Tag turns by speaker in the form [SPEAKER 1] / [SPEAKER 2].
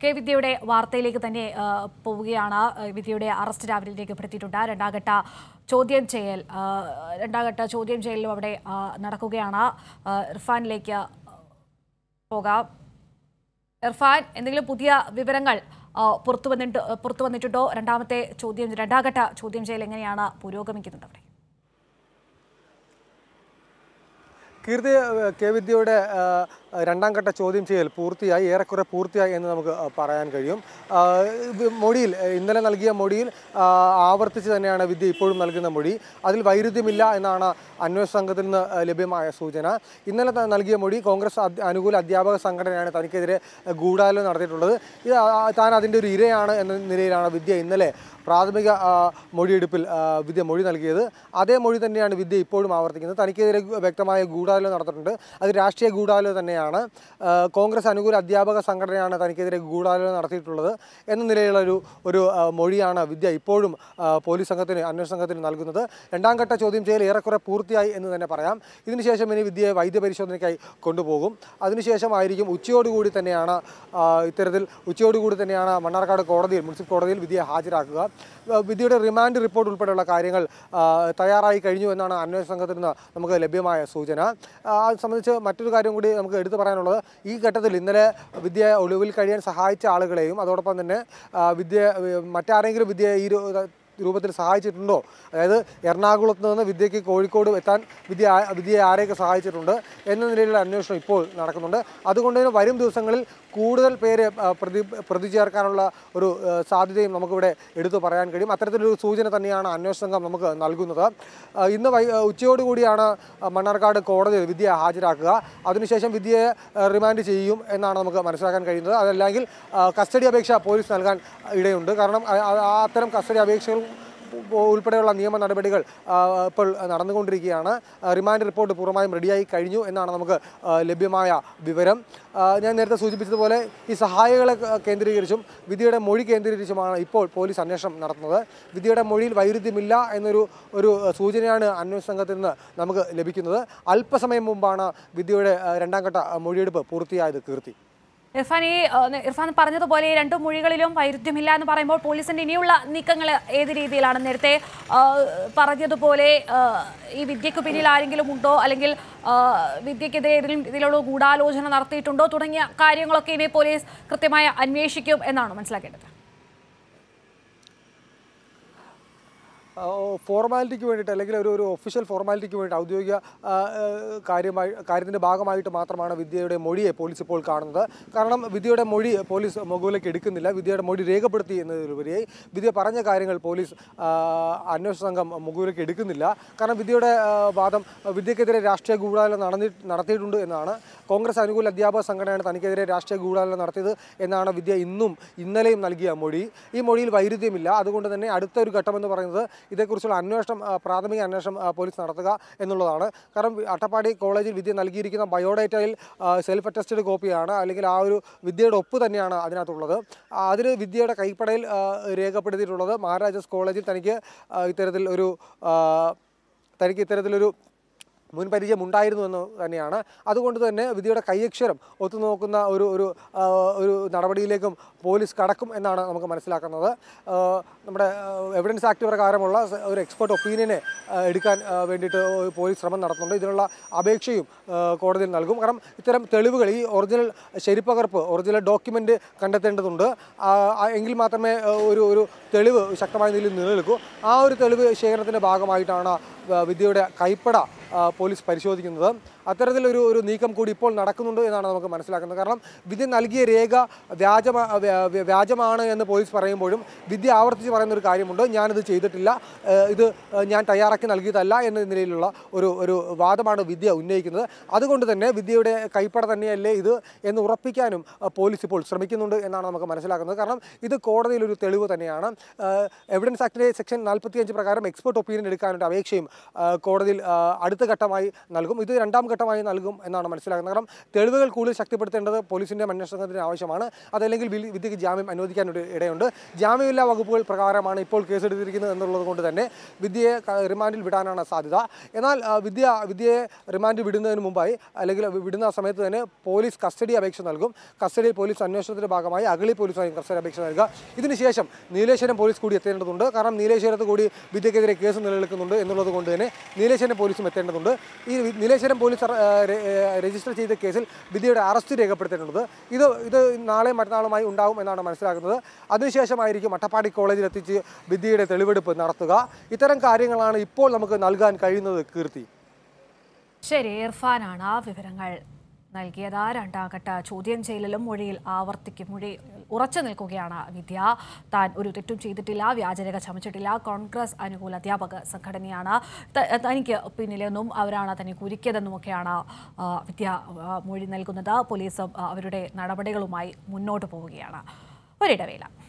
[SPEAKER 1] K വിദ്യയുടെ വാർത്തയിലേക്ക് തന്നെ ആ, പോവുകയാണ് ആ, വിദ്യയുടെ അറസ്റ്റ് രാവിലെ രേഖപ്പെടുത്തിയിട്ടുണ്ട് രണ്ടാംഘട്ട ചോദ്യം ചെയ്യൽ ആ, രണ്ടാംഘട്ട ചോദ്യം ചെയ്യലും അവിടെ ആ, നടക്കുകയാണ് ആ, ഇർഫാനിലേക്ക് പോകാം ഇർഫാൻ എന്തെങ്കിലും പുതിയ വിവരങ്ങൾ ആ, പുറത്തു വന്നിട്ട് പുറത്തു വന്നിട്ടുണ്ടോ രണ്ടാമത്തെ ചോദ്യം രണ്ടാംഘട്ട ചോദ്യം ചെയ്യൽ എങ്ങനെയാണ് പുരോഗമിക്കുന്നത് അവിടെ
[SPEAKER 2] കീർത്തി ഏഹ്, കെ വിദ്യയുടെ ഏഹ്, രണ്ടാം ഘട്ട ചോദ്യം ചെയ്യൽ പൂർത്തിയായി ഏറെക്കുറെ പൂർത്തിയായി എന്ന് നമുക്ക് ഏഹ്, പറയാൻ കഴിയും ആഹ്, ഇത് മൊഴിയിൽ ഏഹ്, ഇന്നലെ നൽകിയ മൊഴിയിൽ ആഹ്, ആവർത്തിച്ച് തന്നെയാണ് വിദ്യ ഇപ്പോഴും നൽകുന്ന മൊഴി അതിൽ വൈരുദ്ധ്യമില്ല എന്നാണ് അന്വേഷണ സംഘത്തിൽ നിന്ന് ഏഹ്, ലഭ്യമായ സൂചന ഇന്നലെ ത- നൽകിയ മൊഴി കോൺഗ്രസ് അധ്- അനുകൂല അധ്യാപക സംഘടനയാണ് തനിക്കെതിരെ ഏഹ്, ഗൂഢാലോചന നടത്തിയിട്ടുള്ളത് ഇത് ആ- താൻ അതിൻ്റെ ഒരു ഇരയാണ് എന്ന നിലയിലാണ് വിദ്യ ഇന്നലെ പ്രാഥമിക ആ, മൊഴിയെടുപ്പിൽ ആ, വിദ്യ മൊഴി നൽകിയത് അതേ മൊഴി തന്നെയാണ് വിദ്യ ഇപ്പോഴും ആവർത്തിക്കുന്നത് തനിക്കെതിരെ ഗു- വ്യക്തമായ ഗൂഢാലോചന നടത്തിയിട്ടുണ്ട് അത് രാഷ്ട്രീയ ഗൂഢാലോചന തന്നെയാണ് ആ, കോൺഗ്രസ് അനുകൂല അധ്യാപക സംഘടനയാണ് തനിക്കെതിരെ ഗൂഢാലോചന നടത്തിയിട്ടുള്ളത് എന്ന നിലയിലുള്ള ഒരു ഒരു ആ, മൊഴിയാണ് വിദ്യ ഇപ്പോഴും ആ, പോലീസ് സംഘത്തിന് അന്വേഷണ സംഘത്തിന് നൽകുന്നത് രണ്ടാം ഘട്ട ചോദ്യം ചെയ്യൽ ഏറെക്കുറെ പൂർത്തിയായി എന്ന് തന്നെ പറയാം ഇതിനുശേഷം ഇനി വിദ്യയെ വൈദ്യപരിശോധനയ്ക്കായി കൊണ്ടുപോകും അതിനുശേഷമായിരിക്കും ഉച്ചയോടുകൂടി തന്നെയാണ് ആ, ഇത്തരത്തിൽ ഉച്ചയോടുകൂടി തന്നെയാണ് മണ്ണാർക്കാട് കോടതിയിൽ മുനിസിപ്പൽ കോടതിയിൽ വിദ്യയെ ഹാജരാക്കുക ആ, വിദ്യയുടെ റിമാൻഡ് റിപ്പോർട്ട് ഉൾപ്പെടെയുള്ള കാര്യങ്ങൾ ആ, തയ്യാറായി കഴിഞ്ഞു എന്നാണ് അന്വേഷണ സംഘത്തിൽ നിന്ന് നമുക്ക് ലഭ്യമായ സൂചന ആ, അത് സംബന്ധിച്ച് മറ്റൊരു കാര്യം കൂടി നമുക്ക് എടുത്തു പറയാനുള്ളത് ഈ ഘട്ടത്തിൽ ഇന്നലെ വിദ്യയെ ഒളിവിൽ കഴിയാൻ സഹായിച്ച ആളുകളെയും അതോടൊപ്പം തന്നെ ആ, വിദ്യ മറ്റാരെങ്കിലും വിദ്യയെ ഈ ഒരു രൂപത്തിൽ സഹായിച്ചിട്ടുണ്ടോ അതായത് എറണാകുളത്ത് നിന്ന് വിദ്യയ്ക്ക് കോഴിക്കോട് എത്താൻ വിദ്യ ആ- വിദ്യയെ ആരെയൊക്കെ സഹായിച്ചിട്ടുണ്ട് എന്ന നിലയിലുള്ള അന്വേഷണം ഇപ്പോൾ നടക്കുന്നുണ്ട് അതുകൊണ്ട് തന്നെ വരും ദിവസങ്ങളിൽ കൂടുതൽ പേരെ ആ, പ്രതി പ്രതി ചേർക്കാനുള്ള ഒരു ആ, സാധ്യതയും നമുക്കിവിടെ എടുത്തു പറയാൻ കഴിയും അത്തരത്തിലൊരു സൂചന തന്നെയാണ് അന്വേഷണ സംഘം നമുക്ക് നൽകുന്നത് ആ, ഇന്ന് വൈ ആ, ഉച്ചയോടുകൂടിയാണ് ആ, മണ്ണാർക്കാട് കോടതിയിൽ വിദ്യയെ ഹാജരാക്കുക അതിനുശേഷം വിദ്യയെ ആ, റിമാൻഡ് ചെയ്യും എന്നാണ് നമുക്ക് മനസ്സിലാക്കാൻ കഴിയുന്നത് അതല്ലെങ്കിൽ ആ, കസ്റ്റഡി അപേക്ഷ പോലീസ് നൽകാൻ ഇടയുണ്ട് കാരണം ആ- ആ- അത്തരം കസ്റ്റഡി അപേക്ഷകൾ ഉൾപ്പെടെയുള്ള നിയമ നടപടികൾ ആ, ഇപ്പോൾ നടന്നുകൊണ്ടിരിക്കുകയാണ് ആ, റിമാൻഡ് റിപ്പോർട്ട് പൂർണ്ണമായും റെഡിയായി കഴിഞ്ഞു എന്നാണ് നമുക്ക് ആ, ലഭ്യമായ വിവരം ആ, ഞാൻ നേരത്തെ സൂചിപ്പിച്ചതുപോലെ ഈ സഹായികളെ ക- കേന്ദ്രീകരിച്ചും വിധിയുടെ മൊഴി കേന്ദ്രീകരിച്ചുമാണ് ഇപ്പോൾ പോലീസ് അന്വേഷണം നടത്തുന്നത് വിധിയുടെ മൊഴിയിൽ വൈരുദ്ധ്യമില്ല എന്നൊരു ഒരു സൂചനയാണ് അന്വേഷണ സംഘത്തിൽ നിന്ന് നമുക്ക് ലഭിക്കുന്നത് അല്പസമയം മുമ്പാണ് വിധിയുടെ ആ, രണ്ടാം ഘട്ട മൊഴിയെടുപ്പ് പൂർത്തിയായത് കീർത്തി
[SPEAKER 1] ഇർഫാൻ ഈ ആ, ഇർഫാൻ പറഞ്ഞതുപോലെ ഈ രണ്ട് മൊഴികളിലും വൈരുദ്ധ്യമില്ല എന്ന് പറയുമ്പോൾ പോലീസിന്റെ ഇനിയുള്ള നീക്കങ്ങൾ ഏത് രീതിയിലാണ് നേരത്തെ ആ, പറഞ്ഞതുപോലെ ആ, ഈ വിദ്യക്ക് പിന്നിൽ ആരെങ്കിലും ഉണ്ടോ അല്ലെങ്കിൽ ആ, വിദ്യക്കെതിരെ ഏതെങ്കിലും ഇതിലുള്ള ഗൂഢാലോചന നടത്തിയിട്ടുണ്ടോ തുടങ്ങിയ കാര്യങ്ങളൊക്കെ ഇനി പോലീസ് കൃത്യമായി അന്വേഷിക്കും എന്നാണ് മനസ്സിലാക്കേണ്ടത്
[SPEAKER 2] ഫോർമാലിറ്റിക്ക് വേണ്ടിയിട്ട് അല്ലെങ്കിൽ ഒരു ഒരു ഒഫീഷ്യൽ ഫോർമാലിറ്റിക്ക് വേണ്ടി ഔദ്യോഗിക ആ, ആ, കാര്യമായി കാര്യത്തിൻ്റെ ഭാഗമായിട്ട് മാത്രമാണ് വിദ്യയുടെ മൊഴിയെ പോലീസ് ഇപ്പോൾ കാണുന്നത് കാരണം വിദ്യയുടെ മൊഴി പോലീസ് മുകളിലേക്ക് എടുക്കുന്നില്ല വിദ്യയുടെ മൊഴി രേഖപ്പെടുത്തി എന്നതിലുപരിയായി വിദ്യ പറഞ്ഞ കാര്യങ്ങൾ പോലീസ് ആ, അന്വേഷണ സംഘം മുകളിലേക്ക് എടുക്കുന്നില്ല കാരണം വിദ്യയുടെ ആ, വാദം വിദ്യക്കെതിരെ രാഷ്ട്രീയ ഗൂഢാലോചന നടന്നി നടത്തിയിട്ടുണ്ട് എന്നാണ് കോൺഗ്രസ് അനുകൂല അധ്യാപക സംഘടനയാണ് തനിക്കെതിരെ രാഷ്ട്രീയ ഗൂഢാലോചന നടത്തിയത് എന്നാണ് വിദ്യ ഇന്നും ഇന്നലെയും നൽകിയ മൊഴി ഈ മൊഴിയിൽ വൈരുദ്ധ്യമില്ല അതുകൊണ്ട് തന്നെ അടുത്ത ഒരു ഘട്ടമെന്ന് പറയുന്നത് ഇതേക്കുറിച്ചുള്ള അന്വേഷണം ആ, പ്രാഥമിക അന്വേഷണം ആ, പോലീസ് നടത്തുക എന്നുള്ളതാണ് കാരണം അട്ടപ്പാടി കോളേജിൽ വിദ്യ നൽകിയിരിക്കുന്ന ബയോഡേറ്റയിൽ സെൽഫ് അറ്റസ്റ്റഡ് കോപ്പിയാണ് അല്ലെങ്കിൽ ആ ഒരു വിദ്യയുടെ ഒപ്പ് തന്നെയാണ് അതിനകത്തുള്ളത് ആ, അതിന് വിദ്യയുടെ കൈപ്പടയിൽ ആ, രേഖപ്പെടുത്തിയിട്ടുള്ളത് മഹാരാജാസ് കോളേജിൽ തനിക്ക് ആ, ഇത്തരത്തിൽ ഒരു ആ, തനിക്ക് ഇത്തരത്തിലൊരു മുൻപരിചയം ഉണ്ടായിരുന്നു എന്ന് തന്നെയാണ് അതുകൊണ്ട് തന്നെ വിധിയുടെ കൈയക്ഷരം ഒത്തുനോക്കുന്ന ഒരു ഒരു ആ, ഒരു നടപടിയിലേക്കും പോലീസ് കടക്കും എന്നാണ് നമുക്ക് മനസ്സിലാക്കുന്നത് ആ, നമ്മുടെ എവിഡൻസ് ആക്ട് പ്രകാരമുള്ള സ- ഒരു എക്സ്പെർട്ട് ഒപ്പീനിയനെ ആ, എടുക്കാൻ ആ, വേണ്ടിയിട്ട് പോലീസ് ശ്രമം നടത്തുന്നുണ്ട് ഇതിനുള്ള അപേക്ഷയും ആ, കോടതിയിൽ നൽകും കാരണം ഇത്തരം തെളിവുകൾ ഈ ഒറിജിനൽ ശരിപ്പകർപ്പ് ഒറിജിനൽ ഡോക്യുമെൻ്റ് കണ്ടെത്തേണ്ടതുണ്ട് ആ, ആ, എങ്കിൽ മാത്രമേ ആ, ഒരു ഒരു തെളിവ് ശക്തമായ നിലയിൽ നിലനിൽക്കൂ ആ ഒരു തെളിവ് ശേഖരണത്തിൻ്റെ ഭാഗമായിട്ടാണ് ആ, വിദ്യയുടെ കൈപ്പട ആ, പോലീസ് പരിശോധിക്കുന്നത് അത്തരത്തിലൊരു ഒരു നീക്കം കൂടി ഇപ്പോൾ നടക്കുന്നുണ്ട് എന്നാണ് നമുക്ക് മനസ്സിലാക്കുന്നത് കാരണം വിദ്യ നൽകിയ രേഖ വ്യാജമാ വ്യ- വ്യ- വ്യാജമാണ് എന്ന് പോലീസ് പറയുമ്പോഴും വിദ്യ ആവർത്തിച്ച് പറയുന്ന ഒരു കാര്യമുണ്ട് ഞാനിത് ചെയ്തിട്ടില്ല ഏഹ് ഇത് ഏഹ് ഞാൻ തയ്യാറാക്കി നൽകിയതല്ല എന്ന നിലയിലുള്ള ഒരു ഒരു വാദമാണ് വിദ്യ ഉന്നയിക്കുന്നത് അതുകൊണ്ട് തന്നെ വിദ്യയുടെ കൈപ്പട തന്നെയല്ലേ ഇത് എന്ന് ഉറപ്പിക്കാനും ആ, പോലീസ് ഇപ്പോൾ ശ്രമിക്കുന്നുണ്ട് എന്നാണ് നമുക്ക് മനസ്സിലാക്കുന്നത് കാരണം ഇത് കോടതിയിൽ ഒരു തെളിവ് തന്നെയാണ് ഏഹ് എവിഡൻസ് ആക്ടിലെ സെക്ഷൻ നാൽപ്പത്തിയഞ്ച് പ്രകാരം എക്സ്പെർട്ട് ഒപ്പീനിയൻ എടുക്കാനുള്ള അപേക്ഷയും ആ, കോടതിയിൽ ആ, അടുത്ത ഘട്ടമായി നൽകും ഇത് രണ്ടാം ഘട്ടമായി നൽകും എന്നാണ് മനസ്സിലാക്കുന്നത് കാരണം തെളിവുകൾ കൂടുതൽ ശക്തിപ്പെടുത്തേണ്ടത് പോലീസിൻ്റെ അന്വേഷണത്തിന് ആവശ്യമാണ് അതല്ലെങ്കിൽ വിൽ- വിദ്യയ്ക്ക് ജാമ്യം അനുവദിക്കാൻ ഒരു ഇടയുണ്ട് ജാമ്യമില്ലാ വകുപ്പുകൾ പ്രകാരമാണ് ഇപ്പോൾ കേസെടുത്തിരിക്കുന്നത് എന്നുള്ളത് കൊണ്ട് തന്നെ വിദ്യയെ ക- റിമാൻഡിൽ വിടാനാണ് സാധ്യത എന്നാൽ ആ, വിദ്യ വിദ്യയെ റിമാൻഡ് വിടുന്നതിന് മുമ്പായി അല്ലെങ്കിൽ വിടുന്ന സമയത്ത് തന്നെ പോലീസ് കസ്റ്റഡി അപേക്ഷ നൽകും കസ്റ്റഡിയിൽ പോലീസ് അന്വേഷണത്തിന്റെ ഭാഗമായി അഗളി പോലീസായിരിക്കും കസ്റ്റഡി അപേക്ഷ നൽകുക ഇതിനുശേഷം നീലേശ്വരം പോലീസ് കൂടി എത്തേണ്ടതുണ്ട് കാരണം നീലേശ്വരത്ത് കൂടി വിദ്യക്കെതിരെ കേസ് നിലനിൽക്കുന്നുണ്ട് എന്നുള്ളത് കൊണ്ട് തന്നെ നീലേശ്വരം പോലീസും എത്തേണ്ടതുണ്ട് ഈ വി- നീലേശ്വരം പോലീസ് അറ- ആ, രെ- ഏ, രജിസ്റ്റർ ചെയ്ത കേസിൽ വിദ്യയുടെ അറസ്റ്റ് രേഖപ്പെടുത്തേണ്ടത് ഇത് ഇത് നാളെയും മറ്റന്നാളുമായി ഉണ്ടാകും എന്നാണ് മനസ്സിലാക്കുന്നത് അതിനുശേഷമായിരിക്കും അട്ടപ്പാടി കോളേജിൽ എത്തിച്ച് വിദ്യയുടെ തെളിവെടുപ്പ് നടത്തുക ഇത്തരം കാര്യങ്ങളാണ് ഇപ്പോൾ നമുക്ക് നൽകാൻ കഴിയുന്നത് കീർത്തി
[SPEAKER 1] ശരി ഇർഫാനാണ് ആ വിവരങ്ങൾ നൽകിയത് രണ്ടാം ഘട്ട ചോദ്യം ചെയ്യലിലും മൊഴിയിൽ ആവർത്തിക്കും മൊഴി ഉറച്ചു നിൽക്കുകയാണ് വിദ്യ താൻ ഒരു തെറ്റും ചെയ്തിട്ടില്ല വ്യാജരേഖ ചമച്ചിട്ടില്ല കോൺഗ്രസ് അനുകൂല അധ്യാപക സംഘടനയാണ് ത- തനിക്ക് പിന്നിലെന്നും അവരാണ് തന്നെ കുരുക്കിയതെന്നുമൊക്കെയാണ് ആ, വിദ്യ ആ, മൊഴി നൽകുന്നത് പോലീസും ആ, അവരുടെ നടപടികളുമായി മുന്നോട്ട് പോവുകയാണ് ഒരിടവേള